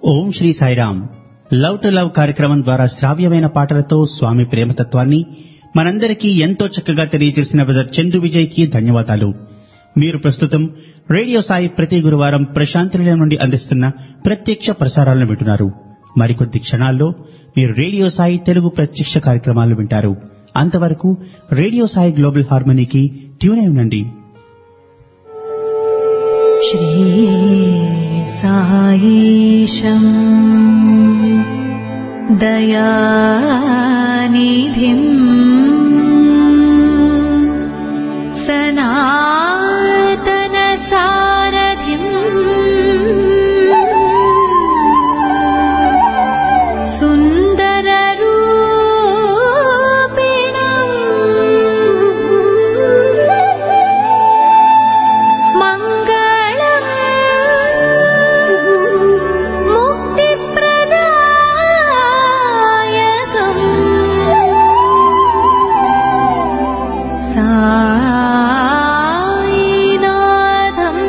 Om Shri Sairam love to love కార్యక్రమం ద్వారా శ్రావ్యమైన పాటలతో స్వామి ప్రేమతత్వాన్ని మనందరికీ ఎంతో చక్కగా తెలియజేసిన బ్రదర్ చందు విజయ్ కి ధన్యవాదాలు మీరు ప్రస్తుతం రేడియో సాయి ప్రతి గురువారం ప్రశాంతి నిలయం నుండి అందిస్తున్న ప్రత్యక్ష ప్రసారాలను వింటున్నారు మరికొద్ది క్షణాల్లో మీరు రేడియో సాయి తెలుగు ప్రత్యక్ష కార్యక్రమాలు వింటారు అంతవరకు రేడియో సాయి గ్లోబల్ హార్మనీకి ట్యూన్ అయి ఉండండి श्रीसायीशम् दयानिधिम् सनातनसारथिम् सुन्दररूपिणम् मङ्गलम् मुक्तिप्रदायकम् सायिनाथम्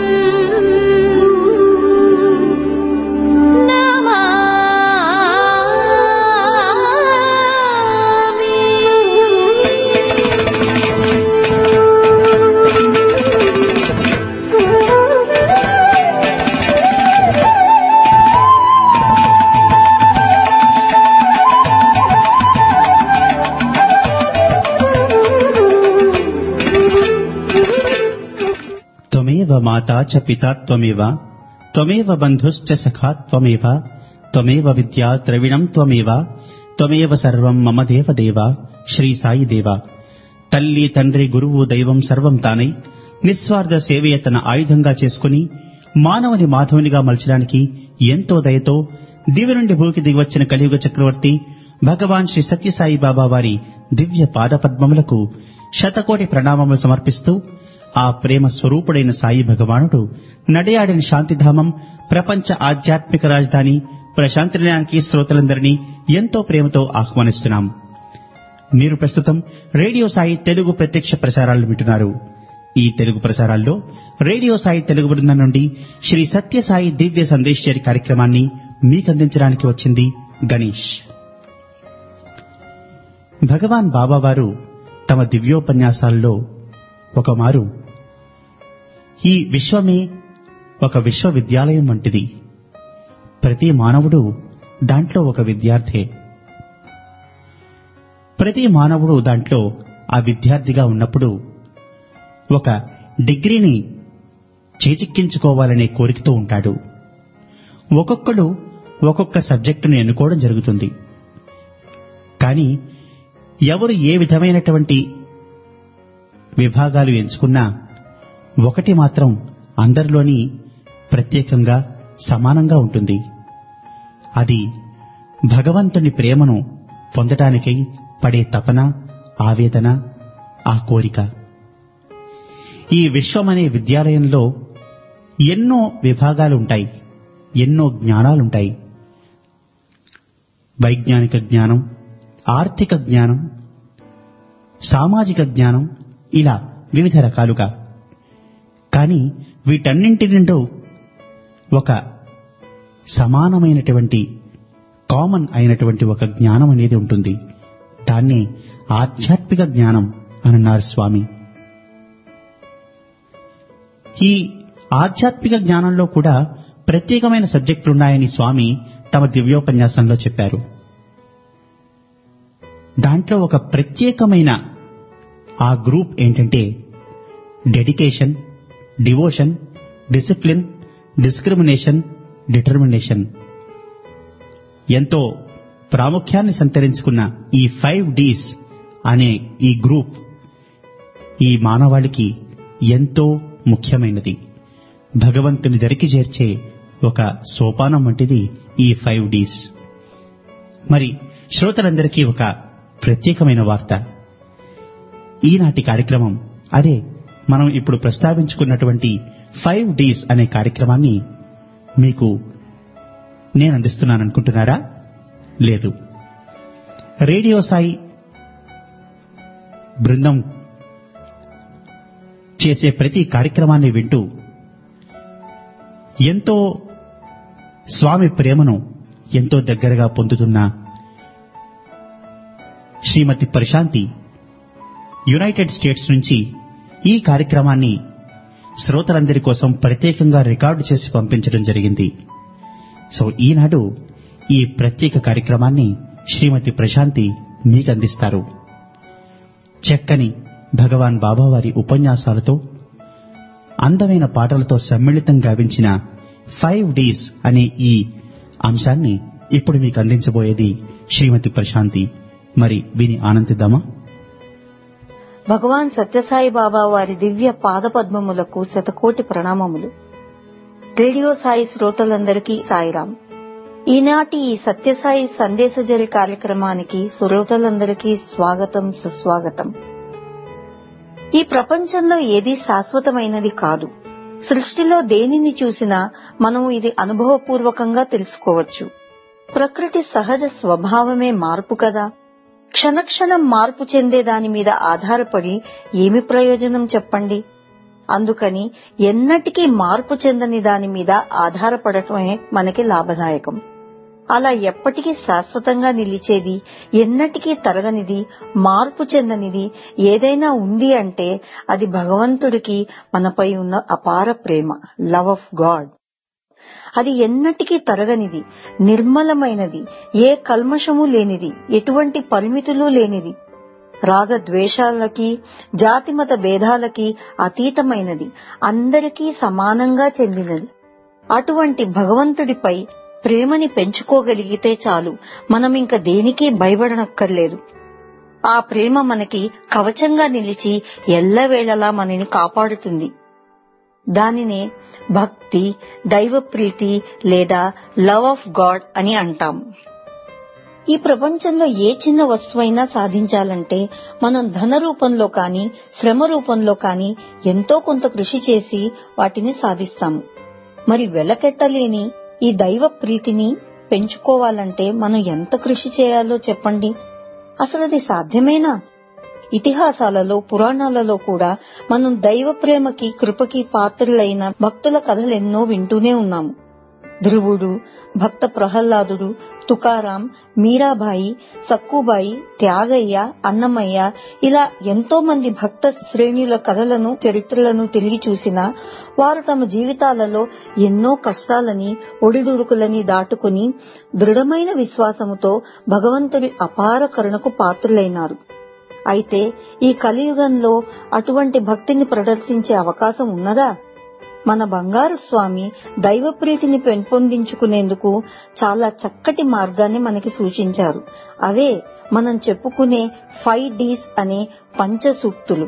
త్వమేవ మాతా చ పితా త్వమేవ త్వమేవ బంధుశ్చ సఖా త్వమేవ త్వమేవ విద్యా ద్రవిణం త్వమేవ త్వమేవ సర్వం మమ దేవ దేవ శ్రీ సాయి దేవ తల్లి తండ్రి గురువు దైవం సర్వం తానై నిస్వార్థ సేవయ తన ఆయుధంగా చేసుకుని మానవుని మాధవునిగా మలచడానికి ఎంతో దయతో దివి నుండి భూకి దిగివచ్చిన కలియుగ చక్రవర్తి భగవాన్ శ్రీ సత్యసాయి బాబా వారి దివ్య పాదపద్మములకు శతకోటి ప్రణామములు సమర్పిస్తూ ఆ ప్రేమ స్వరూపుడైన సాయి భగవానుడు నడయాడిన శాంతిధామం ప్రపంచ ఆధ్యాత్మిక రాజధాని ప్రశాంతినిలయానికి శ్రోతలందరినీ ఎంతో ప్రేమతో ఆహ్వానిస్తున్నాం మీరు ప్రస్తుతం రేడియో సాయి తెలుగు ప్రత్యక్ష ప్రసారాలు వింటున్నారు ఈ తెలుగు ప్రసారాల్లో రేడియో సాయి తెలుగు బృందం నుండి శ్రీ సత్యసాయి దివ్య సందేశ్వరి కార్యక్రమాన్ని మీకందించడానికి వచ్చింది గణేష్ భగవాన్ బాబావారు తమ దివ్యోపన్యాసాల్లో ఒకమారు ఈ విశ్వమే ఒక విశ్వవిద్యాలయం వంటిది ప్రతి మానవుడు దాంట్లో ఒక విద్యార్థే ప్రతి మానవుడు దాంట్లో ఆ విద్యార్థిగా ఉన్నప్పుడు ఒక డిగ్రీని చేజిక్కించుకోవాలనే కోరికతో ఉంటాడు ఒక్కొక్కడు ఒక్కొక్క సబ్జెక్టును ఎన్నుకోవడం జరుగుతుంది కానీ ఎవరు ఏ విధమైనటువంటి విభాగాలు ఎంచుకున్నా ఒకటి మాత్రం అందరిలోని ప్రత్యేకంగా సమానంగా ఉంటుంది అది భగవంతుని ప్రేమను పొందటానికై పడే తపన ఆవేదన ఆ కోరిక ఈ విశ్వమనే విద్యాలయంలో ఎన్నో విభాగాలుంటాయి ఎన్నో జ్ఞానాలుంటాయి వైజ్ఞానిక జ్ఞానం ఆర్థిక జ్ఞానం సామాజిక జ్ఞానం ఇలా వివిధ రకాలుగా కానీ వీటన్నింటి నిండు ఒక సమానమైనటువంటి కామన్ అయినటువంటి ఒక జ్ఞానం అనేది ఉంటుంది దాన్ని ఆధ్యాత్మిక జ్ఞానం అన్నారు స్వామి ఈ ఆధ్యాత్మిక జ్ఞానంలో కూడా ప్రత్యేకమైన సబ్జెక్టులున్నాయని స్వామి తమ దివ్యోపన్యాసంలో చెప్పారు దాంట్లో ఒక ప్రత్యేకమైన ఆ గ్రూప్ ఏంటంటే dedication devotion discipline discrimination determination ఎంతో ప్రాముఖ్యాన్ని సంతరించుకున్న ఈ ఫైవ్ డీస్ అనే ఈ గ్రూప్ ఈ మానవాళికి ఎంతో ముఖ్యమైనది భగవంతుని దరికి చేర్చే ఒక సోపానం వంటిది ఈ ఫైవ్ డీస్ మరి శ్రోతలందరికీ ఒక ప్రత్యేకమైన వార్త ఈనాటి కార్యక్రమం అదే మనం ఇప్పుడు ప్రస్తావించుకున్నటువంటి ఫైవ్ డీస్ అనే కార్యక్రమాన్ని మీకు నేను అందిస్తున్నాను అనుకుంటున్నారా లేదు రేడియో సాయి బృందం చేసే ప్రతి కార్యక్రమాన్ని వింటూ ఎంతో స్వామి ప్రేమను ఎంతో దగ్గరగా పొందుతున్న శ్రీమతి ప్రశాంతి యునైటెడ్ స్టేట్స్ నుంచి ఈ కార్యక్రమాన్ని శ్రోతలందరి కోసం ప్రత్యేకంగా రికార్డు చేసి పంపించడం జరిగింది సో ఈనాడు ఈ ప్రత్యేక కార్యక్రమాన్ని శ్రీమతి ప్రశాంతి మీకు అందిస్తారు చక్కని భగవాన్ బాబావారి ఉపన్యాసాలతో అందమైన పాటలతో సమ్మిళితం గావించిన ఫైవ్ డీస్ అనే ఈ అంశాన్ని ఇప్పుడు మీకు అందించబోయేది శ్రీమతి ప్రశాంతి మరి విని ఆనందిద్దామా భగవాన్ సత్యసాయి బాబా వారి దివ్య పాదపద్మములకు శతకోటి ప్రణామములు రేడియో సాయి శ్రోతలందరికీ సాయిరాం ఈనాటి ఈ సత్యసాయి సందేశజరి కార్యక్రమానికి శ్రోతలందరికీ స్వాగతం సుస్వాగతం ఈ ప్రపంచంలో ఏదీ శాశ్వతమైనది కాదు సృష్టిలో దేనిని చూసినా మనం ఇది అనుభవపూర్వకంగా తెలుసుకోవచ్చు ప్రకృతి సహజ స్వభావమే మార్పు కదా క్షణక్షణం మార్పు చెందే దాని మీద ఆధారపడి ఏమి ప్రయోజనం చెప్పండి అందుకని ఎన్నటికీ మార్పు చెందని దాని మీద ఆధారపడటమే మనకి లాభదాయకం అలా ఎప్పటికీ శాశ్వతంగా నిలిచేది ఎన్నటికీ తరగనిది మార్పు చెందనిది ఏదైనా ఉంది అంటే అది భగవంతుడికి మనపై ఉన్న అపార ప్రేమ లవ్ ఆఫ్ గాడ్ అది ఎన్నటికీ తరగనిది నిర్మలమైనది ఏ కల్మషము లేనిది ఎటువంటి పరిమితులు లేనిది రాగద్వేషాలకి జాతిమత భేదాలకి అతీతమైనది అందరికీ సమానంగా చెందినది అటువంటి భగవంతుడిపై ప్రేమని పెంచుకోగలిగితే చాలు మనం ఇంక దేనికి భయపడనక్కర్లేదు ఆ ప్రేమ మనకి కవచంగా నిలిచి ఎల్లవేళలా మనని కాపాడుతుంది దానినే భక్తి దైవప్రీతి లేదా లవ్ ఆఫ్ గాడ్ అని అంటాం ఈ ప్రపంచంలో ఏ చిన్న వస్తువైనా సాధించాలంటే మనం ధన రూపంలో కాని శ్రమ రూపంలో కాని ఎంతో కొంత కృషి చేసి వాటిని సాధిస్తాము మరి వెలకెట్టలేని ఈ దైవ ప్రీతిని పెంచుకోవాలంటే మనం ఎంత కృషి చేయాలో చెప్పండి అసలు అది సాధ్యమేనా ఇతిహాసాలలో పురాణాలలో కూడా మనం దైవ ప్రేమకి కృపకి పాత్రులైన భక్తుల కథలెన్నో వింటూనే ఉన్నాము ధ్రువుడు భక్త ప్రహ్లాదుడు తుకారాం మీరాబాయి సక్కుబాయి త్యాగయ్య అన్నమయ్య ఇలా ఎంతో మంది భక్త శ్రేణుల కథలను చరిత్రలను తిరిగి చూసినా వారు తమ జీవితాలలో ఎన్నో కష్టాలని ఒడిదుడుకులని దాటుకుని దృఢమైన విశ్వాసముతో భగవంతుడి అపార కరుణకు పాత్రులైనారు అయితే ఈ కలియుగంలో అటువంటి భక్తిని ప్రదర్శించే అవకాశం ఉన్నదా మన బంగారు స్వామి దైవప్రీతిని పెంపొందించుకునేందుకు చాలా చక్కటి మార్గాన్ని మనకి సూచించారు అవే మనం చెప్పుకునే ఫైవ్ డీస్ అనే పంచ సూక్తులు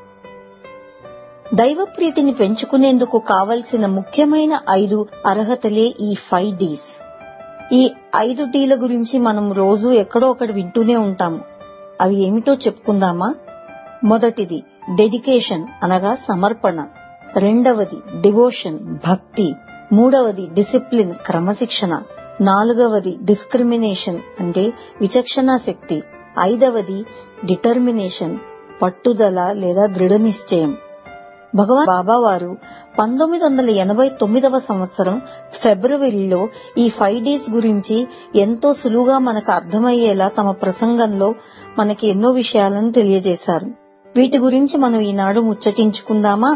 దైవప్రీతిని పెంచుకునేందుకు కావలసిన ముఖ్యమైన ఐదు అర్హతలే ఈ ఫైవ్ డీస్ ఈ ఐదు డీల గురించి మనం రోజు ఎక్కడో ఒకటి వింటూనే ఉంటాము అవి ఏమిటో చెప్పుకుందామా మొదటిది డెడికేషన్ అనగా సమర్పణ రెండవది డివోషన్ భక్తి మూడవది డిసిప్లిన్ క్రమశిక్షణ నాలుగవది డిస్క్రిమినేషన్ అంటే విచక్షణ శక్తి ఐదవది డిటర్మినేషన్ పట్టుదల లేదా దృఢ నిశ్చయం భగవాన్ బాబా వారు పంతొమ్మిది వందల ఎనభై తొమ్మిదవ సంవత్సరం ఫిబ్రవరిలో ఈ ఫైవ్ డేస్ గురించి ఎంతో సులువుగా మనకు అర్థమయ్యేలా తమ ప్రసంగంలో మనకి ఎన్నో విషయాలను తెలియజేశారు వీటి గురించి మనం ఈనాడు ముచ్చటించుకుందామా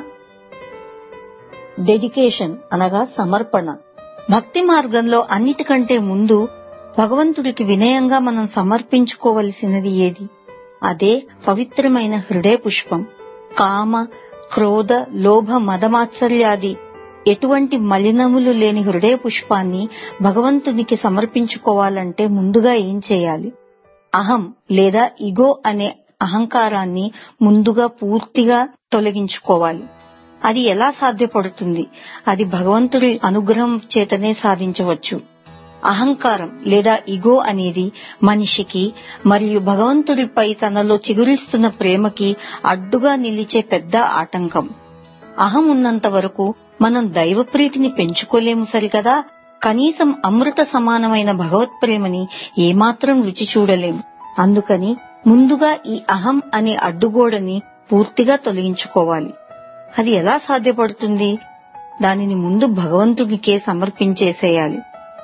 డెడికేషన్ అనగా సమర్పణ భక్తి మార్గంలో అన్నిటికంటే ముందు భగవంతుడికి వినయంగా మనం సమర్పించుకోవలసినది ఏది అదే పవిత్రమైన హృదయ పుష్పం కామ క్రోధ లోభ మదమాత్సర్యాది ఎటువంటి మలినములు లేని హృదయ పుష్పాన్ని భగవంతునికి సమర్పించుకోవాలంటే ముందుగా ఏం చేయాలి అహం లేదా ఇగో అనే అహంకారాన్ని ముందుగా పూర్తిగా తొలగించుకోవాలి అది ఎలా సాధ్యపడుతుంది అది భగవంతుడి అనుగ్రహం చేతనే సాధించవచ్చు అహంకారం లేదా ఇగో అనేది మనిషికి మరియు భగవంతుడిపై తనలో చిగురిస్తున్న ప్రేమకి అడ్డుగా నిలిచే పెద్ద ఆటంకం అహం ఉన్నంత వరకు మనం దైవప్రీతిని పెంచుకోలేము సరికదా కనీసం అమృత సమానమైన భగవత్ ప్రేమని ఏమాత్రం రుచి చూడలేం అందుకని ముందుగా ఈ అహం అనే అడ్డుగోడని పూర్తిగా తొలగించుకోవాలి అది ఎలా సాధ్యపడుతుంది దానిని ముందు భగవంతుడికే సమర్పించేసేయాలి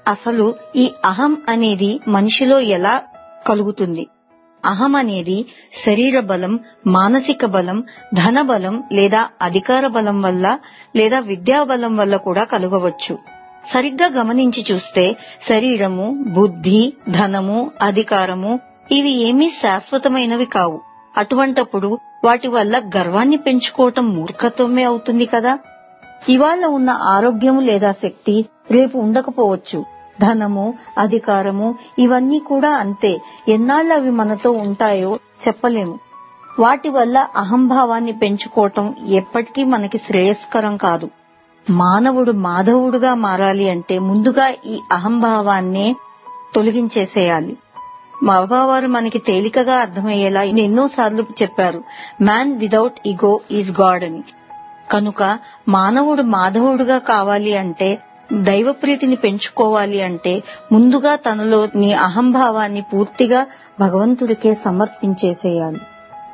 అసలు ఈ అహం అనేది మనిషిలో ఎలా కలుగుతుంది అహం అనేది శరీర బలం మానసిక బలం ధన బలం లేదా అధికార బలం వల్ల లేదా విద్యా బలం వల్ల కూడా కలగవచ్చు సరిగ్గా గమనించి చూస్తే శరీరము బుద్ధి ధనము అధికారము ఇవి ఏమీ శాశ్వతమైనవి కావు అటువంటప్పుడు వాటి వల్ల గర్వాన్ని పెంచుకోవటం మూర్ఖత్వమే అవుతుంది కదా ఇవాళ ఉన్న ఆరోగ్యము లేదా శక్తి రేపు ఉండకపోవచ్చు ధనము అధికారము ఇవన్నీ కూడా అంతే ఎన్నాళ్ళు అవి మనతో ఉంటాయో చెప్పలేము వాటి వల్ల అహంభావాన్ని పెంచుకోవటం ఎప్పటికీ మనకి శ్రేయస్కరం కాదు మానవుడు మాధవుడుగా మారాలి అంటే ముందుగా ఈ అహంభావాన్నే తొలగించేసేయాలి బాబావారు మనకి తేలికగా అర్థమయ్యేలా ఎన్నో సార్లు చెప్పారు man without ego is God అని కనుక మానవుడు మాధవుడుగా కావాలి అంటే దైవ ప్రీతిని పెంచుకోవాలి అంటే ముందుగా తనలో నీ అహంభావాన్ని పూర్తిగా భగవంతుడికే సమర్పించేసేయాలి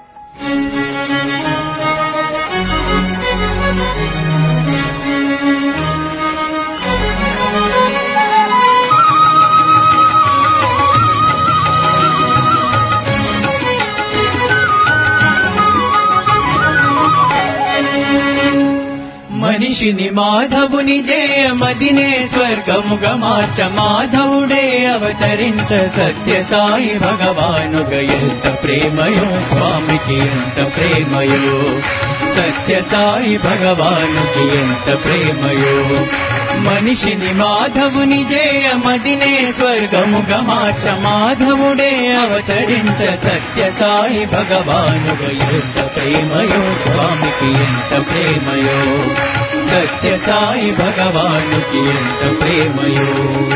మనిషిని మాధవుని జయ మదినే స్వర్గముగ మార్చ మాధవుడే అవతరించ సత్య సాయి భగవానుగ ఎంత ప్రేమయో స్వామికి ఎంత ప్రేమయో సత్య సాయి భగవానుకి ఎంత ప్రేమయో మనిషిని మాధవుని జయ మదినే స్వర్గముగ మార్చ మాధవుడే అవతరించ సత్య సాయి భగవానుగ ఎంత ప్రేమయో స్వామికి ఎంత ప్రేమయో సత్య సాయి భగవానుకి ఎంత ప్రేమయో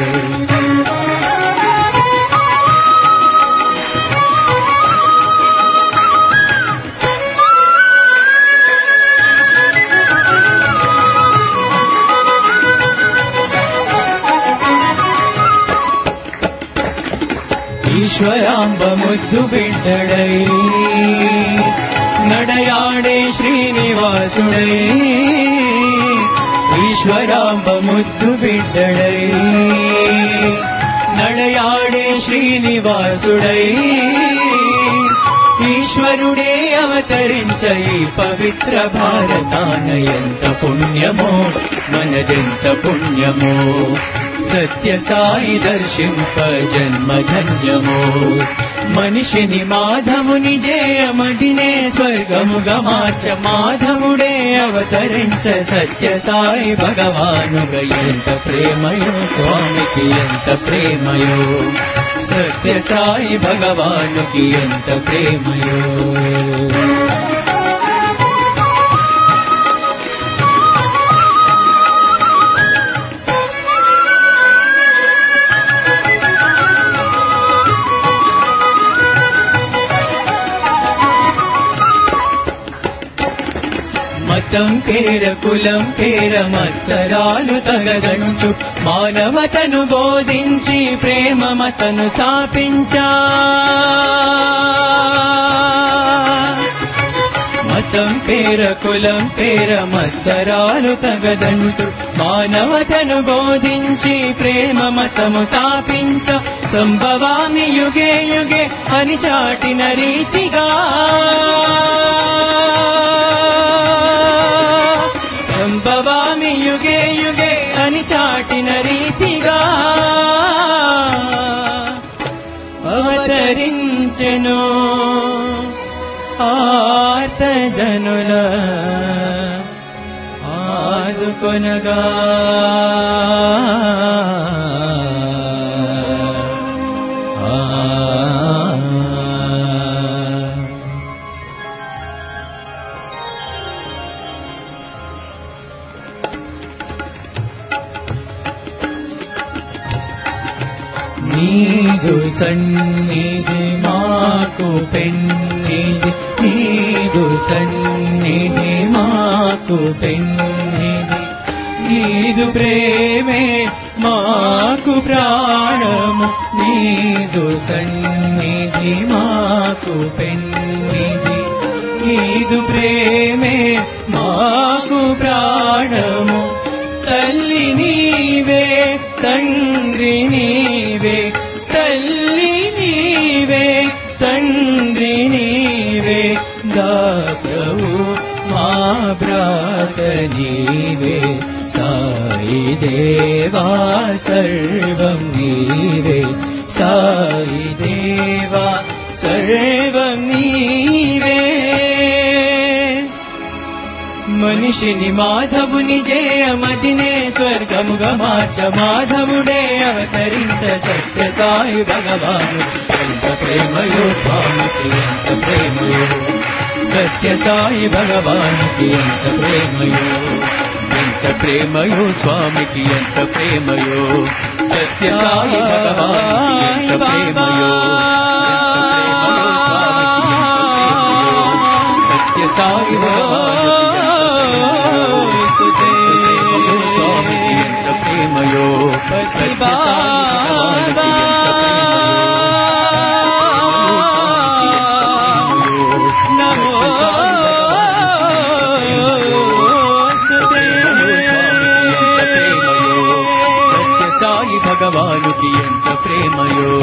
ఈశ్వరాంబ ముద్దు బిడ్డడై నడయాడే శ్రీనివాసుడై ఈశ్వరాంబ ముద్దు బిడ్డడై నడయాడే శ్రీనివాసుడై ఈశ్వరుడే అవతరించ ఈ పవిత్ర భారతాన ఎంత పుణ్యమో మనదెంత పుణ్యమో సత్య సాయి దర్శింప జన్మ ధన్యమో మనిషిని మాధవుని జయమదినే స్వర్గముగా మార్చ మాధవుడే అవతరించ సత్య సాయి భగవానుగ ఎంత ప్రేమయో స్వామికి ఎంత ప్రేమయో సత్య సాయి భగవానుకి ఎంత ప్రేమయో మతం పేర కులం పేర మత్సరాలు తగదంచు మానవతను బోధించి ప్రేమ మతను స్థాపించా మతం పేర కులం పేర మత్సరాలు తగదంటూ మానవతను బోధించి ప్రేమ మతము స్థాపించ సంభవామి యుగే యుగే అని చాటిన రీతిగా సంభవామి యుగే యుగే అని చాటిన రీతిగా అవతరించెను ఆత జనుల ఆదుకొనగా ఆ నీదు సన్నిధి మాకు పెన్నిధి నీదు సన్నిధి మాకు పెన్నిధి నీదు ప్రేమే మాకు ప్రాణము నీదు సన్నిధి మాకు పెన్నిధి నీదు ప్రేమే మాకు ప్రాణము తల్లి నీవే తండ్రి నీవే తల్లి నీవే తండ్రి నీవే దాతవు మా భ్రాత నీవే సాయి దేవా సర్వం నీవే సాయి దేవా సర్వం నీవే మనిషిని మాధవుని జయమదినే స్వర్గముగా మార్చ మాధవుడే అవతరించ సత్య సాయి భగవాను ఎంత ప్రేమయో స్వామికి ఎంత ప్రేమయో సత్య సాయి భగవానికి ఎంత ప్రేమయో ఎంత ప్రేమయో స్వామికి ఎంత ప్రేమయో సత్య సాయి భగవానికి ఎంత ప్రేమయో ఎంత ప్రేమయో స్వామికి ఎంత ప్రేమయో సత్య సాయి భగవానికి స్వామికి ఎంత ప్రేమయో సత్య సాయి భగవానికి ఎంత సత్య సాయి భగవానుకి ఎంత ప్రేమయో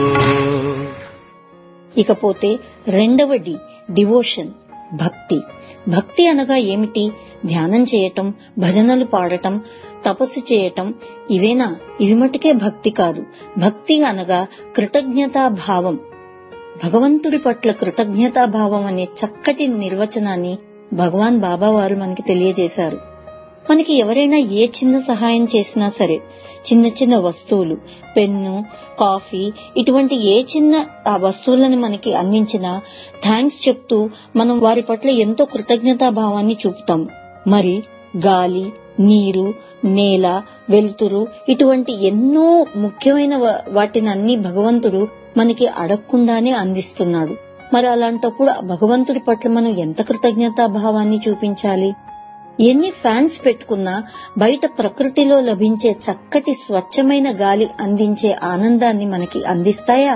ఇకపోతే రెండవ డి డివోషన్ భక్తి భక్తి అనగా ఏమిటి ధ్యానం చేయటం భజనలు పాడటం తపస్సు చేయటం ఇవేనా ఇవి మటుకే భక్తి కాదు భక్తి అనగా కృతజ్ఞతా భావం భగవంతుడి పట్ల కృతజ్ఞతా భావం అనే చక్కటి నిర్వచనాన్ని భగవాన్ బాబా వారు మనకి తెలియజేశారు మనకి ఎవరైనా ఏ చిన్న సహాయం చేసినా సరే చిన్న చిన్న వస్తువులు పెన్ను కాఫీ ఇటువంటి ఏ చిన్న ఆ వస్తువులను మనకి అందించినా థ్యాంక్స్ చెప్తూ మనం వారి పట్ల ఎంతో కృతజ్ఞతా భావాన్ని చూపుతాం మరి గాలి నీరు నేల వెలుతురు ఇటువంటి ఎన్నో ముఖ్యమైన వా- వాటినన్ని భగవంతుడు మనకి అడగకుండానే అందిస్తున్నాడు మరి అలాంటప్పుడు ఆ భగవంతుడి పట్ల మనం ఎంత కృతజ్ఞతా భావాన్ని చూపించాలి ఎన్ని ఫ్యాన్స్ పెట్టుకున్నా బయట ప్రకృతిలో లభించే చక్కటి స్వచ్ఛమైన గాలి అందించే ఆనందాన్ని మనకి అందిస్తాయా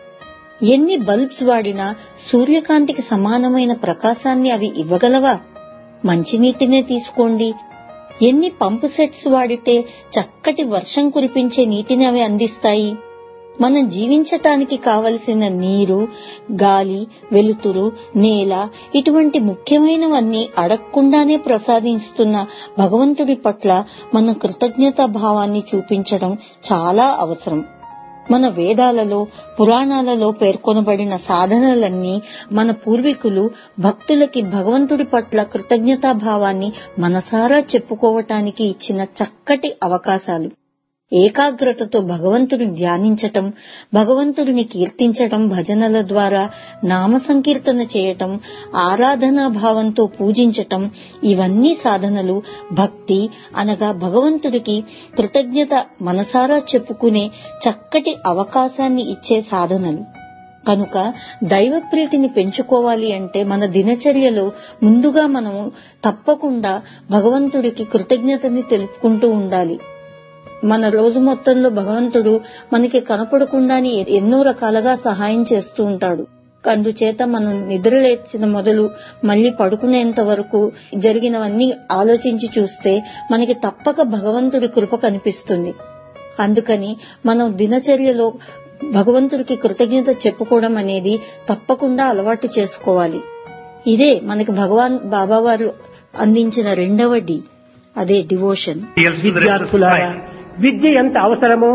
ఎన్ని బల్బ్స్ వాడినా సూర్యకాంతికి సమానమైన ప్రకాశాన్ని అవి ఇవ్వగలవా మంచినీటినే తీసుకోండి ఎన్ని పంపు సెట్స్ వాడితే చక్కటి వర్షం కురిపించే నీటిని అవి అందిస్తాయి మనం జీవించటానికి కావలసిన నీరు గాలి వెలుతురు నేల ఇటువంటి ముఖ్యమైనవన్నీ అడగకుండానే ప్రసాదిస్తున్న భగవంతుడి పట్ల మన కృతజ్ఞతా భావాన్ని చూపించడం చాలా అవసరం మన వేదాలలో పురాణాలలో పేర్కొనబడిన సాధనలన్నీ మన పూర్వీకులు భక్తులకి భగవంతుడి పట్ల కృతజ్ఞతా భావాన్ని మనసారా చెప్పుకోవటానికి ఇచ్చిన చక్కటి అవకాశాలు ఏకాగ్రతతో భగవంతుడిని ధ్యానించటం భగవంతుడిని కీర్తించటం భజనల ద్వారా నామ సంకీర్తన చేయటం ఆరాధనా భావంతో పూజించటం ఇవన్నీ సాధనలు భక్తి అనగా భగవంతుడికి కృతజ్ఞత మనసారా చెప్పుకునే చక్కటి అవకాశాన్ని ఇచ్చే సాధనలు కనుక దైవ ప్రీతిని పెంచుకోవాలి అంటే మన దినచర్యలో ముందుగా మనము తప్పకుండా భగవంతుడికి కృతజ్ఞతని తెలుపుకుంటూ ఉండాలి మన రోజు మొత్తంలో భగవంతుడు మనకి కనపడకుండానే ఎన్నో రకాలుగా సహాయం చేస్తూ ఉంటాడు అందుచేత మనం నిద్రలేచిన మొదలు మళ్ళీ పడుకునేంత వరకు జరిగినవన్నీ ఆలోచించి చూస్తే మనకి తప్పక భగవంతుడి కృప కనిపిస్తుంది అందుకని మనం దినచర్యలో భగవంతుడికి కృతజ్ఞత చెప్పుకోవడం అనేది తప్పకుండా అలవాటు చేసుకోవాలి ఇదే మనకి భగవాన్ బాబా వారు అందించిన రెండవ డి అదే డివోషన్ విద్యార్థులారా విద్య ఎంత అవసరమో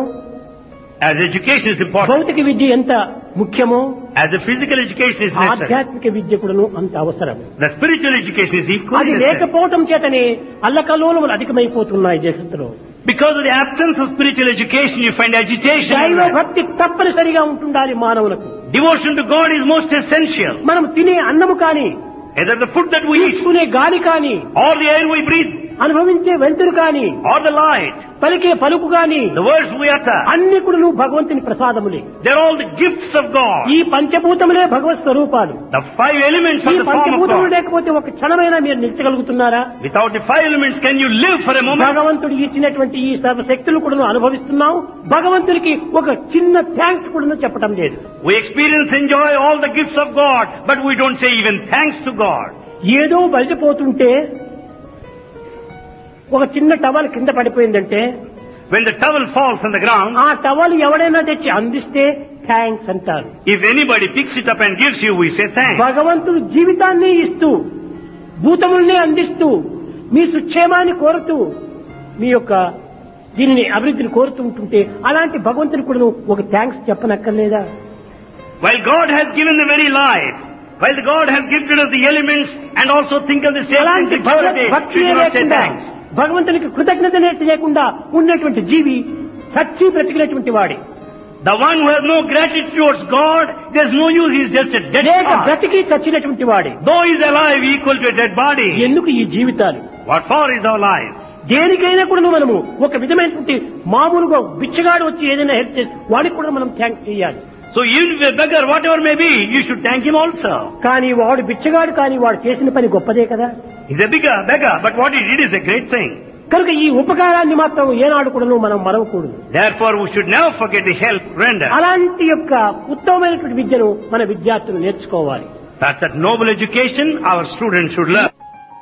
As education is important, భౌతిక విద్య ఎంత ముఖ్యమో as the physical education is necessary, ఆధ్యాత్మిక విద్య కూడాను అంత అవసరం the spiritual education is equally అది necessary. లేకపోవటం చేతనే అల్లకల్లోలములు అధికమైపోతున్నాయి జగత్తులో Because of the absence of spiritual education, you find agitation. దైవ everywhere. భక్తి తప్పనిసరిగా ఉంటుండాలి మానవులకు Devotion to God is most essential. మనం తినే అన్నము కాని Either the food that we eat, పీల్చుకునే గాలి కాని or the air we breathe, అనుభవించే వెలుతురు కాని or the light, పలికే పలుకు కాని the words we utter, అన్ని కూడా నువ్వు భగవంతుని ప్రసాదములే they're all the gifts of God. ఈ పంచభూతములే భగవత్ స్వరూపాలు The five elements ఈ of the form of పంచభూతములు God. లేకపోతే ఒక క్షణమైనా మీరు నిలిచగలుగుతున్నారా Without the five elements, can you live for a moment? భగవంతుడు ఇచ్చినటువంటి ఈ సర్వశక్తులు కూడా అనుభవిస్తున్నాం భగవంతుడికి ఒక చిన్న థ్యాంక్స్ కూడా చెప్పడం లేదు We experience, enjoy all the gifts of God, but we don't say even thanks to God. ఏదో బయటపోతుంటే ఒక చిన్న టవల్ కింద పడిపోయిందంటే When the towel falls on the ground, ఆ టవల్ ఎవడైనా తెచ్చి అందిస్తే థ్యాంక్స్ అంటారు if anybody picks it up and gives you, we say thanks. భగవంతుడు జీవితాన్ని ఇస్తూ భూతముల్ని అందిస్తూ మీ సుక్షేమాన్ని కోరుతూ మీ యొక్క దీనిని అభివృద్ధిని కోరుతూ ఉంటుంటే అలాంటి భగవంతుని కూడా నువ్వు ఒక థ్యాంక్స్ చెప్పనక్కర్లేదా While God has given the very life, while the God has gifted us the elements and also think of the safety and అలాంటి భగవత్ security, భక్తి should you not say లేకుండా thanks? భగవంతునికి కృతజ్ఞత లేకుండా ఉన్నటువంటి జీవి సచ్చి బ్రతికినటువంటి వాడి The one who has no gratitude towards God, there's no use, he's just a dead లేక part. బ్రతికి చచ్చినటువంటి వాడి Though he's alive, equal to a dead body. ఎందుకు ఈ జీవితాలు What for is our life? దేనికైనా కూడా మనము ఒక విధమైనటువంటి మామూలుగా బిచ్చగాడు వచ్చి ఏదైనా హెల్ప్ చేస్తే వాడికి కూడా మనం థ్యాంక్స్ చేయాలి So even if a beggar, whatever may be, you should thank him also. కానీ వాడు బిచ్చగాడు కానీ వాడు చేసిన పని గొప్పదే కదా He's a beggar, beggar, but what he did is a great thing. కనుక ఈ ఉపకారాన్ని మాత్రం ఏనాడు కూడా మనం మరవకూడదు Therefore, we should never forget the help rendered. అలాంటి యొక్క ఉత్తమమైనటువంటి విద్యను మన విద్యార్థులు నేర్చుకోవాలి That's that noble education our students should learn.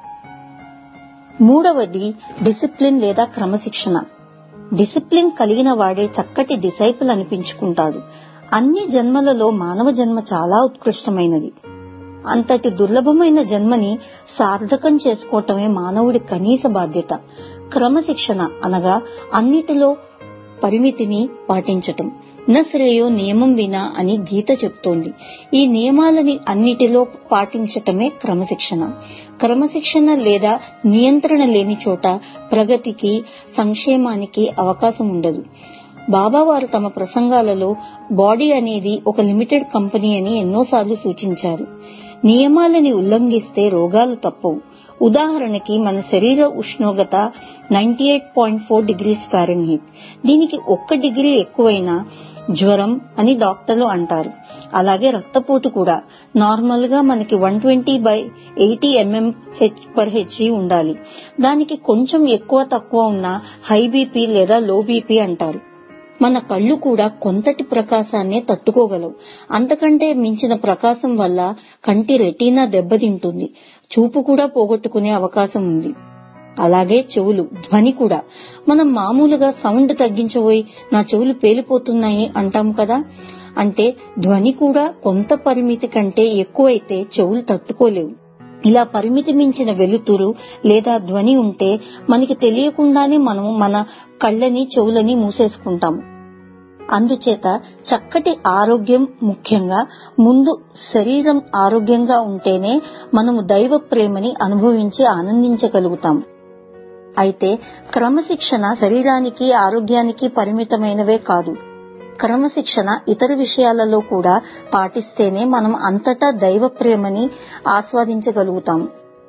మూడవది డిసిప్లిన్ లేదా క్రమశిక్షణ డిసిప్లిన్ కలిగిన వాడే చక్కటి డిసైపుల్ అనిపించుకుంటాడు అన్ని జన్మలలో మానవ జన్మ చాలా ఉత్కృష్టమైనది అంతటి దుర్లభమైన జన్మని సార్థకం చేసుకోవటమే మానవుడి కనీస బాధ్యత క్రమశిక్షణ అనగా అన్నిటిలో పరిమితిని పాటించటం నశ్రేయో నియమం వినా అని గీత చెప్తోంది ఈ నియమాలని అన్నిటిలో పాటించటమే క్రమశిక్షణ క్రమశిక్షణ లేదా నియంత్రణ లేని చోట ప్రగతికి సంక్షేమానికి అవకాశం ఉండదు బాబావారు తమ ప్రసంగాలలో బాడీ అనేది ఒక లిమిటెడ్ కంపెనీ అని ఎన్నోసార్లు సూచించారు నియమాలని ఉల్లంఘిస్తే రోగాలు తప్పవు ఉదాహరణకి మన శరీర ఉష్ణోగ్రత ninety eight point four degrees Fahrenheit దీనికి ఒక్క డిగ్రీ ఎక్కువైనా జ్వరం అని డాక్టర్లు అంటారు అలాగే రక్తపోటు కూడా నార్మల్ గా మనకి one twenty by eighty mm H per Hg ఉండాలి దానికి కొంచెం ఎక్కువ తక్కువ ఉన్న హై బీపీ లేదా లో బీపీ అంటారు మన కళ్ళు కూడా కొంతటి ప్రకాశాన్నే తట్టుకోగలవు అంతకంటే మించిన ప్రకాశం వల్ల కంటి రెటీనా దెబ్బతింటుంది చూపు కూడా పోగొట్టుకునే అవకాశం ఉంది అలాగే చెవులు ధ్వని కూడా మనం మామూలుగా సౌండ్ తగ్గించబోయి నా చెవులు పేలిపోతున్నాయి అంటాం కదా అంటే ధ్వని కూడా కొంత పరిమితి కంటే ఎక్కువైతే చెవులు తట్టుకోలేవు ఇలా పరిమితి మించిన వెలుతురు లేదా ధ్వని ఉంటే మనకి తెలియకుండానే మనం మన కళ్ళని చెవులని మూసేసుకుంటాము అందుచేత చక్కటి ఆరోగ్యం ముఖ్యంగా ముందు శరీరం ఆరోగ్యంగా ఉంటేనే మనము దైవ ప్రేమని అనుభవించి ఆనందించగలుగుతాం అయితే క్రమశిక్షణ శరీరానికి ఆరోగ్యానికి పరిమితమైనవే కాదు క్రమశిక్షణ ఇతర విషయాలలో కూడా పాటిస్తేనే మనం అంతటా దైవ ప్రేమని ఆస్వాదించగలుగుతాం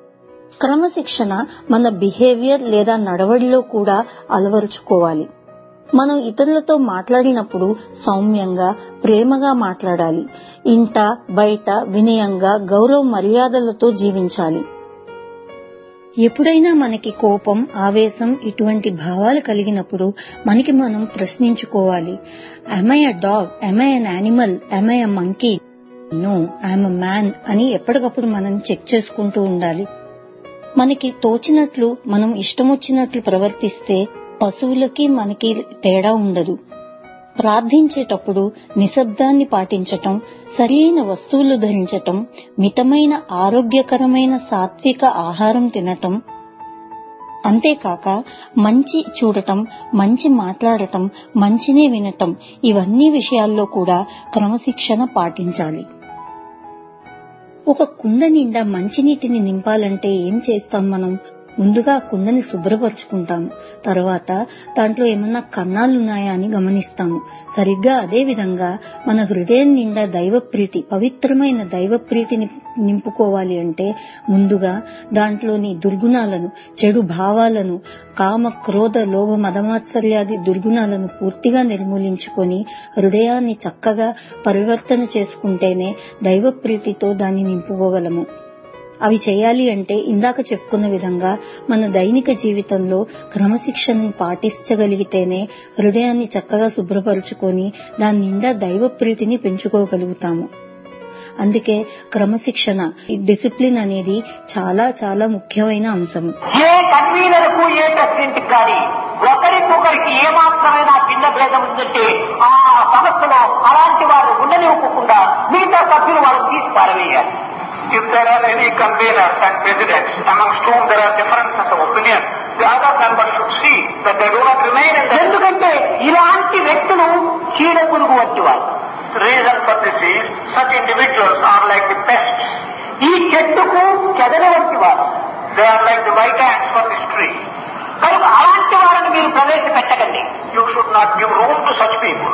క్రమశిక్షణ మన బిహేవియర్ లేదా నడవడిలో కూడా అలవరుచుకోవాలి మనం ఇతరులతో మాట్లాడినప్పుడు సౌమ్యంగా ప్రేమగా మాట్లాడాలి ఇంట బయట వినయంగా గౌరవ మర్యాదలతో జీవించాలి ఎప్పుడైనా మనకి కోపం ఆవేశం ఇటువంటి భావాలు కలిగినప్పుడు మనకి మనం ప్రశ్నించుకోవాలి I a dog I an animal I a monkey no I'm a man అని ఎప్పటికప్పుడు మనం చెక్ చేసుకుంటూ ఉండాలి మనకి తోచినట్లు మనం ఇష్టమొచ్చినట్లు ప్రవర్తిస్తే పశువులకి మనకి తేడా ఉండదు ప్రార్థించేటప్పుడు నిశ్శబ్దాన్ని పాటించటం సరియైన వస్తువులు ధరించటం మితమైన ఆరోగ్యకరమైన సాత్విక ఆహారం తినటం అంతేకాక మంచి చూడటం మంచి మాట్లాడటం మంచినే వినటం ఇవన్నీ విషయాల్లో కూడా క్రమశిక్షణ పాటించాలి ఒక కుండ నిండా మంచినీటిని నింపాలంటే ఏం చేస్తాం మనం ముందుగా ఆ కుండని శుభ్రపరుచుకుంటాము తర్వాత దాంట్లో ఏమన్నా కన్నాలున్నాయా అని గమనిస్తాము సరిగ్గా అదే విధంగా మన హృదయం నిండా దైవ ప్రీతి పవిత్రమైన దైవ ప్రీతిని నింపుకోవాలి అంటే ముందుగా దాంట్లోని దుర్గుణాలను చెడు భావాలను కామ క్రోధ లోభ మదమాత్సర్యాది దుర్గుణాలను పూర్తిగా నిర్మూలించుకొని హృదయాన్ని చక్కగా పరివర్తన చేసుకుంటేనే దైవ ప్రీతితో దాన్ని నింపుకోగలము అవి చేయాలి అంటే ఇందాక చెప్పుకున్న విధంగా మన దైనిక జీవితంలో క్రమశిక్షణను పాటించగలిగితేనే హృదయాన్ని చక్కగా శుభ్రపరుచుకొని దాని నిండా దైవ ప్రీతిని పెంచుకోగలుగుతాము అందుకే క్రమశిక్షణ డిసిప్లిన్ అనేది చాలా చాలా ముఖ్యమైన అంశం ఏ కన్వీనర్కు ఏ ప్రెసిడెంట్ కానీ ఒకరికొకరికి ఏమాత్రమైన భిన్న భేదం ఉందంటే ఆ సంస్థలో అలాంటి వారు ఉండనివ్వకుండా మిగతా సభ్యులు వాళ్ళని తీసి పారవేయాలి If there are any conveners and presidents amongst whom there are differences of opinion, the other members should see that they do not remain in the ఎందుకంటే ఇలాంటి వ్యక్తులు చీడ పురుగు వంటి వారు The reason for this is such individuals are like the pests. ఈ చెట్టుకు చెదల వంటి వారు They are like the white ants for this tree. కనుక అలాంటి వారిని మీరు ప్రవేశపెట్టకండి You should not give room to such people.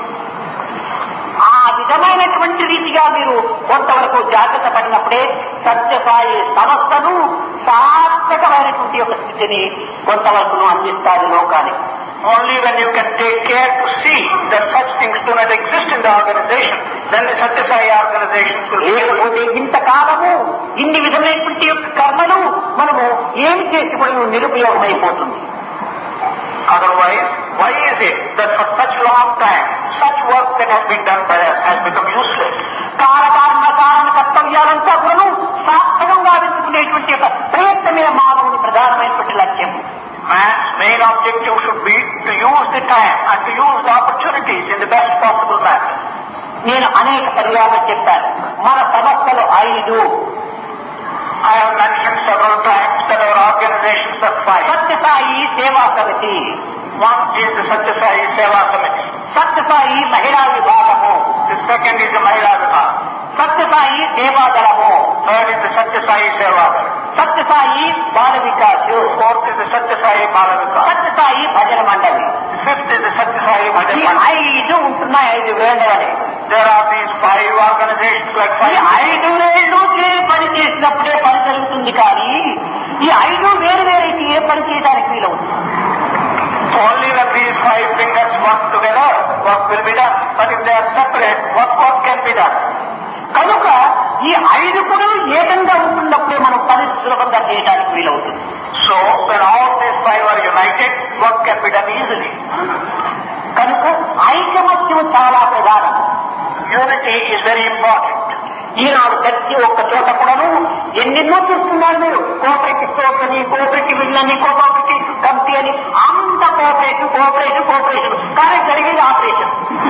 ఆ విధమైనటువంటి రీతిగా మీరు కొంతవరకు జాగ్రత్త పడినప్పుడే సత్యసాయి సంస్థను సార్థకమైనటువంటి ఒక స్థితిని కొంతవరకు అందిస్తారు లోకానికి Only when you can take care to see that such things do not exist in the organization, then the Satyasai organizations will be able లేకపోతే ఇంతకాలము ఇన్ని విధమైనటువంటి యొక్క కర్మలు మనము ఏమి చేసి కూడా నిరుపయోగమైపోతుంది Otherwise, why is it that for such long time, such work that has been done by us has become useless? కాలకారణ కారణ కర్తవ్యాలంతా కూడా సార్థకంగా వెతుకునేటువంటి యొక్క ప్రయత్నమే మానవుని ప్రధానమైనటువంటి లక్ష్యం Man's main objective should be to use the time and to use the opportunities in the best possible manner. నేను అనేక పర్యాలు చెప్పాను మన సంస్థలు ఐదు I have mentioned several times that our organizations are five. Sathya Sai సేవా సమితి One is the Satyasai Seva Samiti. Sathya Sai మహిళా విభాగము The second is the Mahila Vibhag. Sathya Sai సేవా దళము Third is the Satyasai Seva Dal. Sathya Sai Bala Vikas Fourth is the Satyasai Balavika. Sathya Sai భజన మండలి The fifth is the Satyasai ఈ Bhajan Mandal. ఐదు ఉంటున్నాయి ఐదు వేళ్ళవని There are these five organizations like ఈ five. ఐదు వేళ్ళు చే- పని చేసినప్పుడే పని జరుగుతుంది కానీ ఈ ఐదు వేరు వేరైతే ఏ పని చేయడానికి వీలవుతుంది Only when these five fingers work together, work will be done. But if they are separate, what work can be done? కనుక ఈ ఐదు కూడా ఏకంగా ఉంటున్నప్పుడే మనం పని సులభంగా చేయడానికి వీలవుతుంది So, when all these five are united, work can be done easily. కనుక ఐకమత్యం చాలా ప్రధానం Unity is very important. ఈనాడు ప్రతి ఒక్క చోట కూడాను ఎన్నెన్నో చూస్తున్నారు మీరు కోఆపరేటివ్ స్టోర్స్ అని కోఆపరేటివ్ ఇల్లు అని కోఆపరేటివ్ కంపెనీ అని అంత కోఆపరేటివ్ కోఆపరేటివ్ కోఆపరేషన్ కానీ జరిగేది operation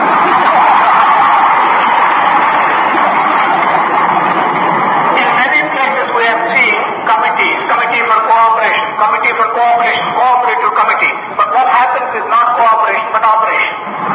In many places we have seen committees, committee for cooperation, committee for cooperation, cooperative committee. But what happens is not cooperation but operation.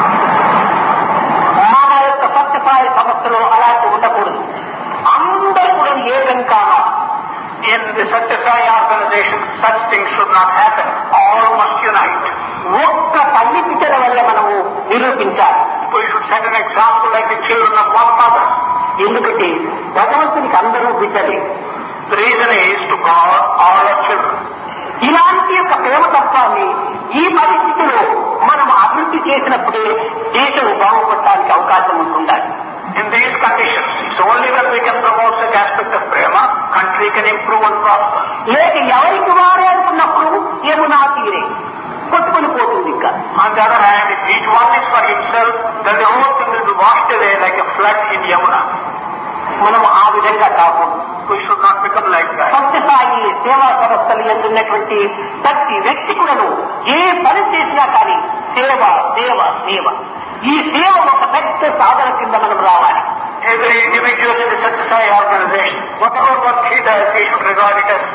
మన యొక్క సత్యసాయి సంస్థలో అలాంటి ఉండకూడదు అందరూ కూడా ఏకం కావాలి In the Satyasai organization, such things should not happen. All must unite. ఒక్క తల్లి పిచ్చల వల్ల మనము నిరూపించాలి We should set an example like the children of one mother. ఎందుకంటే భగవంతునికి అందరూ బిడ్డలే The reason is to God all are children. ఇలాంటి యొక్క ప్రేమ తత్వాన్ని ఈ పరిస్థితిలో మనం అభివృద్ధి చేసినప్పుడే దేశం బాగుపడటానికి అవకాశం ఉంటుండాలి In these conditions, it's only when we can promote such aspect of prema, country can improve and prosper. లేక ఎవరికి వారే అనుకున్నప్పుడు ఏమునా తీరే కొట్టుకొని పోతుంది ఇంకా On the other hand, if each one is for himself, then the whole thing will be washed away like a flood in Yamuna. మనం ఆ విధంగా కాకూడదు We should not become like that. Sathya Sai సేవా సంస్థలు ఎందున్నటువంటి ప్రతి వ్యక్తి కూడాను ఏ పని చేసినా కానీ సేవ సేవ సేవ ఈ సేవ ఒక పెద్ద సాధన కింద మనం రావాలి Every individual in the Satyasai organization, whatever work he does, he should regard it as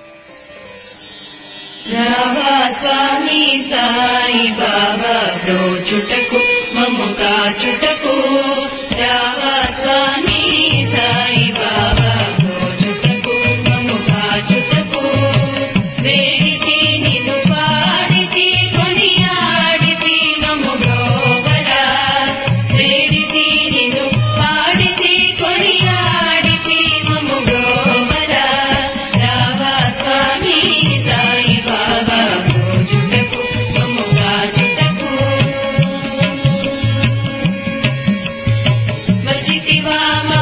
రావా స్వామి సాయి బాబా బ్రోచుటకు మమ్ము కాచుటకు రావా స్వామి సాయి బాబా బ్రోచుటకు మమ్ము కాచుటకు వేడితి నిన్ను పాడితి కొనియాడితి మమ్ము బ్రోవరా వేడితి నిన్ను పాడితి కొనియాడితి మమ్ము బ్రోవరా రావా స్వామి సాయి బాబా బ్రోచుటకు మమ్ము కాచుటకు వచ్చితివా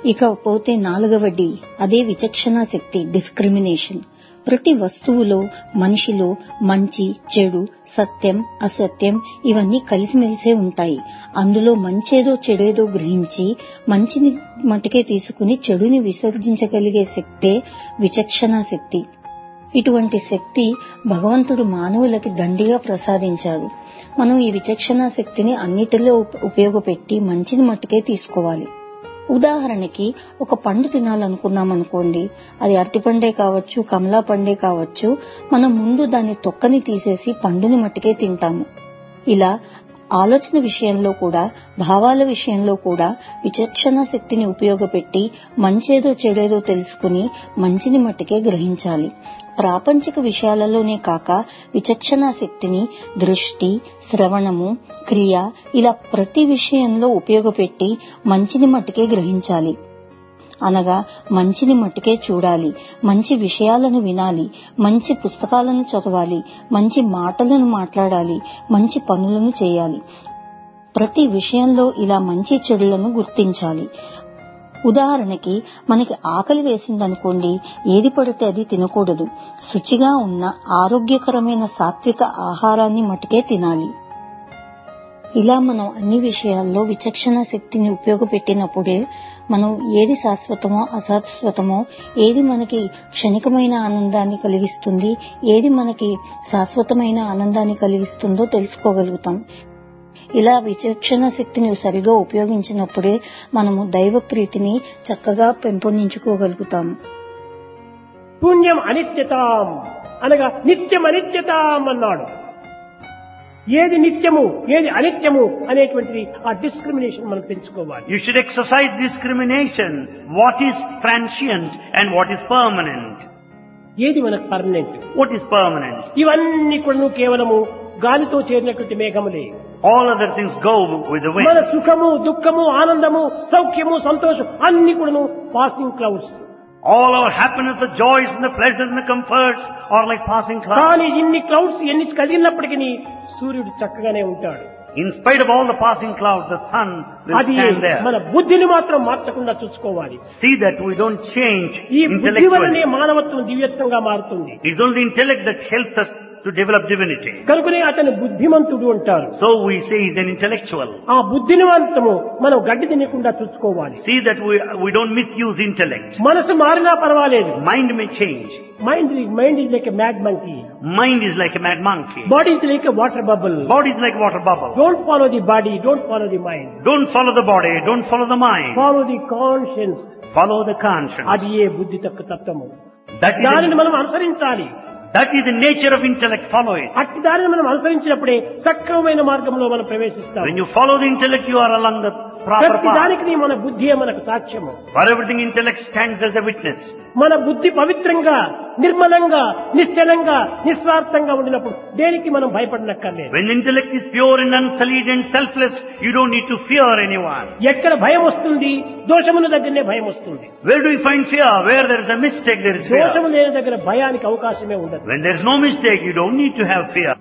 ఇకపోతే నాలుగవ డి అదే విచక్షణ శక్తి డిస్క్రిమినేషన్ ప్రతి వస్తువులో మనిషిలో మంచి చెడు సత్యం అసత్యం ఇవన్నీ కలిసిమెలిసే ఉంటాయి అందులో మంచేదో చెడేదో గ్రహించి మంచిని మటుకే తీసుకుని చెడుని విసర్జించగలిగే శక్తే విచక్షణ శక్తి ఇటువంటి శక్తి భగవంతుడు మానవులకి దండిగా ప్రసాదించాడు మనం ఈ విచక్షణ శక్తిని అన్నిటిలో ఉప- ఉపయోగపెట్టి మంచిని మట్టుకే తీసుకోవాలి ఉదాహరణకి ఒక పండు తినాలనుకున్నాం అనుకోండి అది అరటిపండే కావచ్చు కమలా పండే కావచ్చు మనం ముందు దాని తొక్కని తీసేసి పండుని మట్టుకే తింటాము ఇలా ఆలోచన విషయంలో కూడా భావాల విషయంలో కూడా విచక్షణ శక్తిని ఉపయోగపెట్టి మంచేదో చెడేదో తెలుసుకుని మంచిని మట్టుకే గ్రహించాలి ప్రాపంచిక విషయాలలోనే కాక విచక్షణ శక్తిని దృష్టి శ్రవణము క్రియ ఇలా ప్రతి విషయంలో ఉపయోగపెట్టి మంచిని మట్టుకే గ్రహించాలి అనగా మంచిని మట్టుకే చూడాలి మంచి విషయాలను వినాలి మంచి పుస్తకాలను చదవాలి మంచి మాటలను మాట్లాడాలి మంచి పనులను చేయాలి ప్రతి విషయంలో ఇలా మంచి చెడులను గుర్తించాలి ఉదాహరణకి మనకి ఆకలి వేసిందనుకోండి ఏది పడితే అది తినకూడదు శుచిగా ఉన్న ఆరోగ్యకరమైన సాత్విక ఆహారాన్ని మటుకే తినాలి ఇలా మనం అన్ని విషయాల్లో విచక్షణ శక్తిని ఉపయోగపెట్టినప్పుడే మనం ఏది శాశ్వతమో అశాశ్వతమో ఏది మనకి క్షణికమైన ఆనందాన్ని కలిగిస్తుంది ఏది మనకి శాశ్వతమైన ఆనందాన్ని కలిగిస్తుందో తెలుసుకోగలుగుతాం ఇలా విచక్షణ శక్తిని సరిగా ఉపయోగించినప్పుడే మనము దైవ ప్రీతిని చక్కగా పెంపొందించుకోగలుగుతాము పుణ్యం అనిత్యతాం అనగా నిత్యం అనిత్యతాం అన్నాడు ఏది నిత్యము ఏది అనిత్యము అనేటువంటిది ఆ డిస్క్రిమినేషన్ మనం పెంచుకోవాలి You should exercise discrimination. What is transient and what is permanent? ఏది మనకు పర్మనెంట్ What is permanent? ఇవన్నీ కూడా కేవలము గాలితో చేరినటువంటి మేఘములే All other things go with the మన wind. సుఖము దుఃఖము ఆనందము సౌఖ్యము సంతోషం అన్ని కూడాను passing clouds All our happiness, the joys and the pleasures and the comforts are like passing clouds. కానీ ఇన్ని క్లౌడ్స్ ఎన్ని కలిగినప్పటికీ సూర్యుడు చక్కగానే ఉంటాడు In spite of all the passing clouds, the sun will అది stand there. మన బుద్ధిని మాత్రం మార్చకుండా చూసుకోవాలి See that we don't change ఈ బుద్ధి వలనే intellectually. మానవత్వం దివ్యత్వంగా మారుతుంది It's only the intellect that helps us to develop divinity. కనుకనే అతను బుద్ధిమంతుడు అంటారు So we say he's an intellectual. ఆ బుద్ధిని మాత్రము మనం గడ్డి తినకుండా చూసుకోవాలి See that we, we don't misuse intellect. మనసు మారినా పర్వాలేదు Mind may change. Mind mind is like mad monkey Mind is like a mad monkey. Body is like water bubble Body is like water bubble. Don't follow the body don't follow the mind Don't follow the body, don't follow the mind. Follow the conscience Follow the conscience. అది ఏ బుద్ధి తక్కువ తత్వము That is, దానిని the, మనం అనుసరించాలి that is the nature of intellect. Follow it. అట్టి దానిని మనం అనుసరించినప్పుడే సక్రమమైన మార్గంలో మనం ప్రవేశిస్తాం When you follow the intellect, you are along the proper ప్రతి path. దానికి మన బుద్ధియే మనకు సాక్ష్యము For everything, intellect stands as a witness. మన బుద్ధి పవిత్రంగా నిర్మలంగా నిశ్చలంగా నిస్వార్థంగా ఉండినప్పుడు దేనికి మనం భయపడనక్కర్లేదు When intellect is pure and unsullied and selfless, you don't need to fear anyone. ఎక్కడ భయం వస్తుంది దోషముల దగ్గరనే భయం వస్తుంది Where do you find fear? Where there is a mistake, there is fear. దోషము లేని దగ్గర భయానికి అవకాశమే ఉండదు When there is no mistake, you don't need to have fear.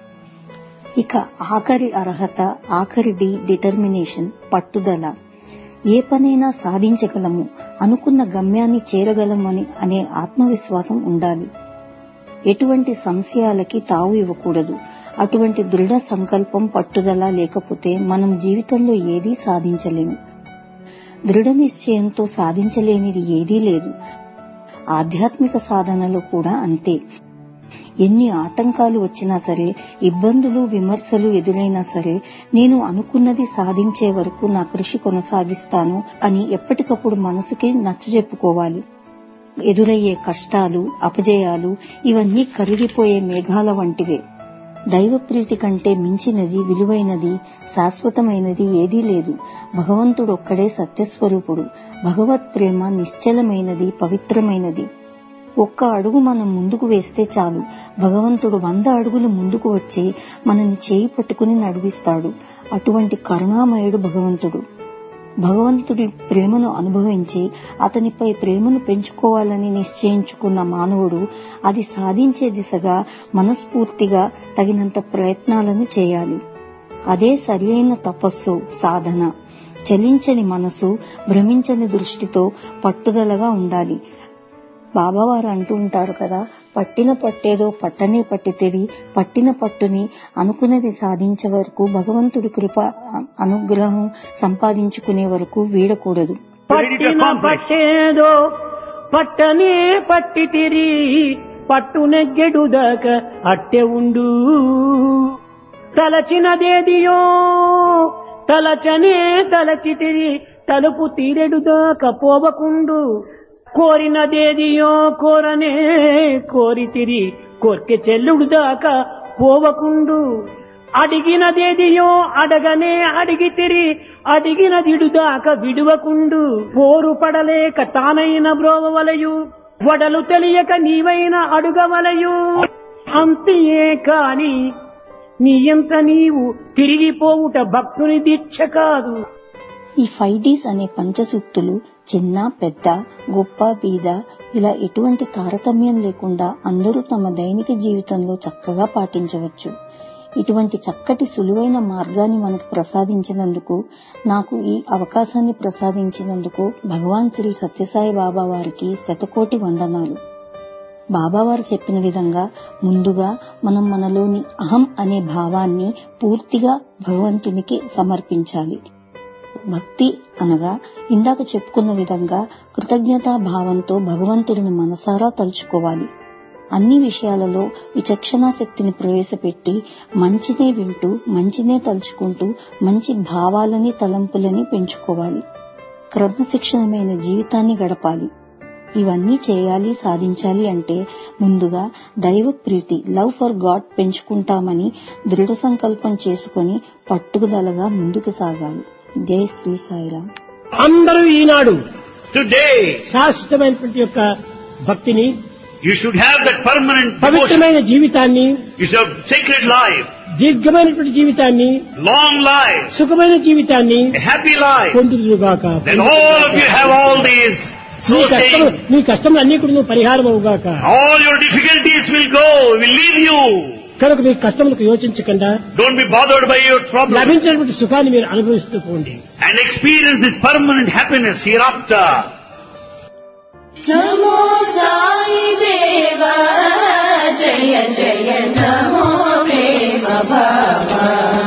ఇక ఆఖరి అర్హత ఆఖరిది డిటర్మినేషన్ పట్టుదల ఏ పనైనా సాధించగలము అనుకున్న గమ్యాన్ని చేరగలమని అనే ఆత్మవిశ్వాసం ఉండాలి ఎటువంటి సంశయాలకి తావు ఇవ్వకూడదు అటువంటి దృఢ సంకల్పం పట్టుదల లేకపోతే మనం జీవితంలో ఏదీ సాధించలేము దృఢ నిశ్చయంతో సాధించలేనిది ఏదీ లేదు ఆధ్యాత్మిక సాధనలో కూడా అంతే ఎన్ని ఆటంకాలు వచ్చినా సరే ఇబ్బందులు విమర్శలు ఎదురైనా సరే నేను అనుకున్నది సాధించే వరకు నా కృషి కొనసాగిస్తాను అని ఎప్పటికప్పుడు మనసుకి నచ్చజెప్పుకోవాలి ఎదురయ్యే కష్టాలు అపజయాలు ఇవన్నీ కరిగిపోయే మేఘాల వంటివే దైవ ప్రీతి కంటే మించినది విలువైనది శాశ్వతమైనది ఏదీ లేదు భగవంతుడు ఒక్కడే సత్యస్వరూపుడు భగవత్ ప్రేమ నిశ్చలమైనది పవిత్రమైనది ఒక్క అడుగు మనం ముందుకు వేస్తే చాలు భగవంతుడు వంద అడుగులు ముందుకు వచ్చి మనని చేయి పట్టుకుని నడిపిస్తాడు అటువంటి కరుణామయుడు భగవంతుడు భగవంతుడి ప్రేమను అనుభవించి అతనిపై ప్రేమను పెంచుకోవాలని నిశ్చయించుకున్న మానవుడు అది సాధించే దిశగా మనస్ఫూర్తిగా తగినంత ప్రయత్నాలను చేయాలి అదే సరియైన తపస్సు సాధన చలించని మనసు భ్రమించని దృష్టితో పట్టుదలగా ఉండాలి బాబావారు అంటూ ఉంటారు కదా పట్టిన పట్టేదో పట్టనే పట్టితేరి పట్టిన పట్టుని అనుకున్నది సాధించే వరకు భగవంతుడి కృప అ- అనుగ్రహం సంపాదించుకునే వరకు వీడకూడదు పట్టిన పట్టేదో పట్టనే పట్టితిరి పట్టు నెగ్గెడు దాకా అట్టె ఉండు తలచినదేదియో తలచనే తలచితిరి తలుపు తీరెడు దాకా పోవకుండు కోరినదేదియో కోరనే కోరితిరి కోర్కె చెల్లుడు దాకా పోవకుండు అడిగినదేదియో అడగనే అడిగితిరి అడిగినదిడు దాకా విడువకుండు పోరు పడలేక తానైన బ్రోవవలయు వడలు తెలియక నీవైన అడుగవలయు అంతియే కాని నీ ఎంత నీవు తిరిగిపోవుట భక్తుని దీక్ష కాదు ఈ ఫైవ్ డీస్ అనే పంచసూక్తులు చిన్న పెద్ద గొప్ప బీద ఇలా ఎటువంటి తారతమ్యం లేకుండా అందరూ తమ దైనిక జీవితంలో చక్కగా పాటించవచ్చు ఇటువంటి చక్కటి సులువైన మార్గాన్ని మనకు ప్రసాదించినందుకు నాకు ఈ అవకాశాన్ని ప్రసాదించినందుకు భగవాన్ శ్రీ సత్యసాయి బాబా వారికి శతకోటి వందనాలు బాబావారు చెప్పిన విధంగా ముందుగా మనం మనలోని అహం అనే భావాన్ని పూర్తిగా భగవంతునికి సమర్పించాలి భక్తి అనగా ఇందాక చెప్పుకున్న విధంగా కృతజ్ఞతా భావంతో భగవంతుడిని మనసారా తలుచుకోవాలి అన్ని విషయాలలో విచక్షణా శక్తిని ప్రవేశపెట్టి మంచినే వింటూ మంచినే తలుచుకుంటూ మంచి భావాలని తలంపులని పెంచుకోవాలి క్రమశిక్షణమైన జీవితాన్ని గడపాలి ఇవన్నీ చేయాలి సాధించాలి అంటే ముందుగా దైవ ప్రీతి లవ్ ఫర్ గాడ్ పెంచుకుంటామని దృఢ సంకల్పం చేసుకొని పట్టుదలగా ముందుకు సాగాలి జై శ్రీ సాయిరామ్ అందరూ ఈనాడు Today, శాశ్వతమైనటువంటి యొక్క భక్తిని you should have that permanent devotion. పవిత్రమైన జీవితాన్ని You should have sacred life, దీర్ఘమైనటువంటి జీవితాన్ని long life, సుఖమైన జీవితాన్ని a happy life. పొందుదుగాక Then all of you have all these. నీ So కష్టము saying, నీ కష్టములు అన్ని కూడా నువ్వు పరిహారం అవుగాక all your difficulties will go, will leave you. కనుక మీ కష్టములకు యోచించకుండా Don't be bothered by your problems. లభించినటువంటి సుఖాన్ని మీరు అనుభవిస్తూ పోండి And experience this permanent happiness hereafter. నమో సాయి దేవా జయ జయ నమో ప్రేమ బాబా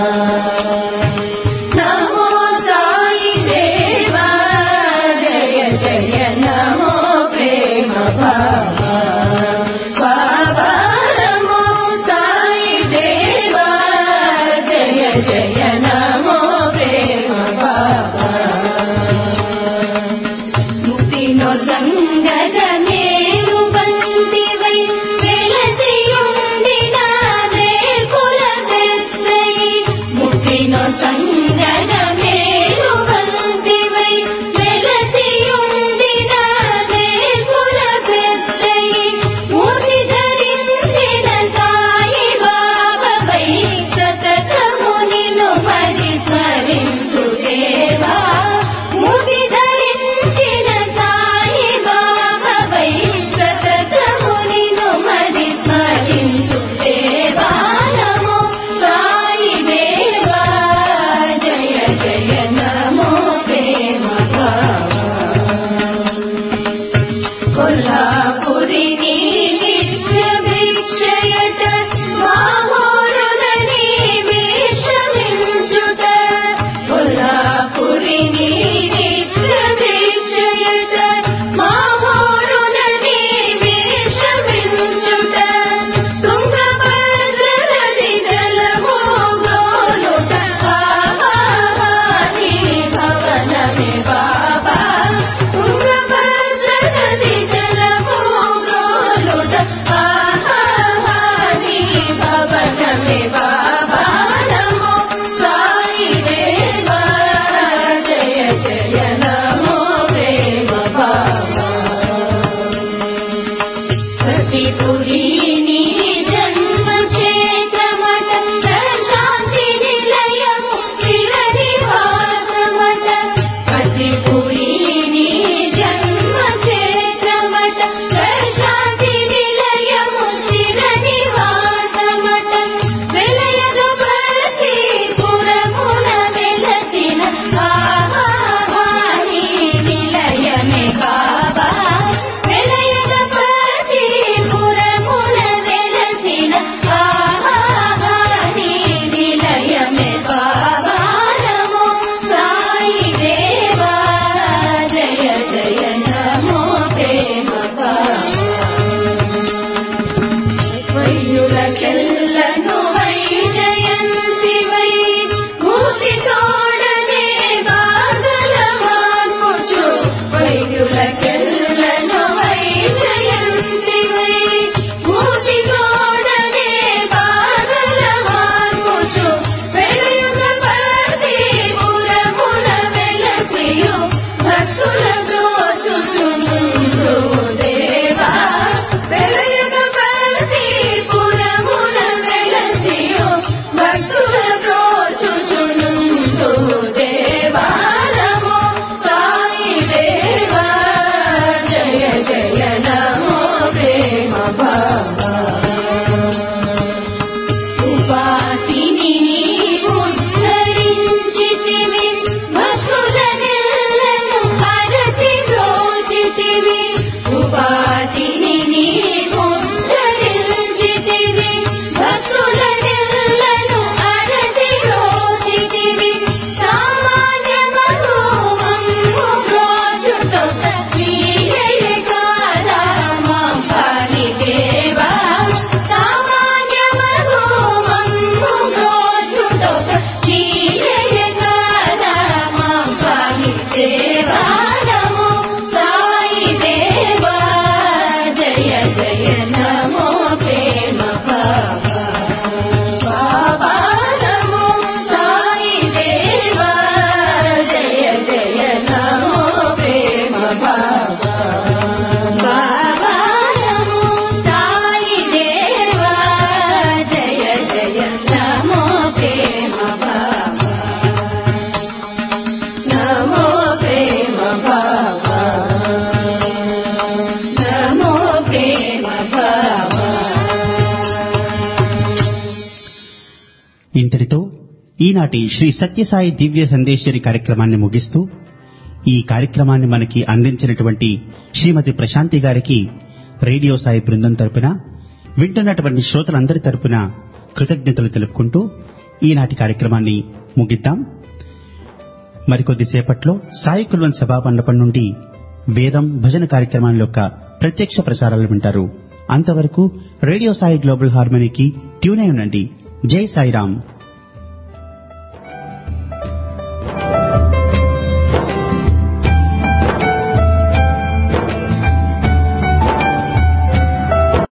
నమో సాయి దేవా జయ జయ నమో ప్రేమ బాబా బాబా నమో సాయి దేవా జయ జయ నమో ప్రేమ బాబా ముక్తినో సంగత మేలు బంతివై వెలసియుండిన కుల పెద్దై ముక్తినో సంగత మేలు బంతివై వెలసియుండిన కుల పెద్దై మూర్తి ధరించిన సాయి బాబవై సతతము నిన్ను మరి స్మరింతు దేవా మూర్తి ధరించిన సాయి బాబవై ఈనాటి శ్రీ సత్యసాయి దివ్య సందేశ్వరి కార్యక్రమాన్ని ముగిస్తూ ఈ కార్యక్రమాన్ని మనకి అందించినటువంటి శ్రీమతి ప్రశాంతి గారికి రేడియో సాయి బృందం తరపున వింటున్నటువంటి శ్రోతలందరి తరపున కృతజ్ఞతలు తెలుపుకుంటూ ఈనాటి కార్యక్రమాన్ని ముగిద్దాం మరికొద్దిసేపట్లో సాయి కుల్వన్ సభా మండపం నుండి వేదం భజన కార్యక్రమాల యొక్క ప్రత్యక్ష ప్రసారాలు వింటారు అంతవరకు రేడియో సాయి గ్లోబల్ హార్మనీకి ట్యూన్ అయి ఉండండి జై సాయిరాం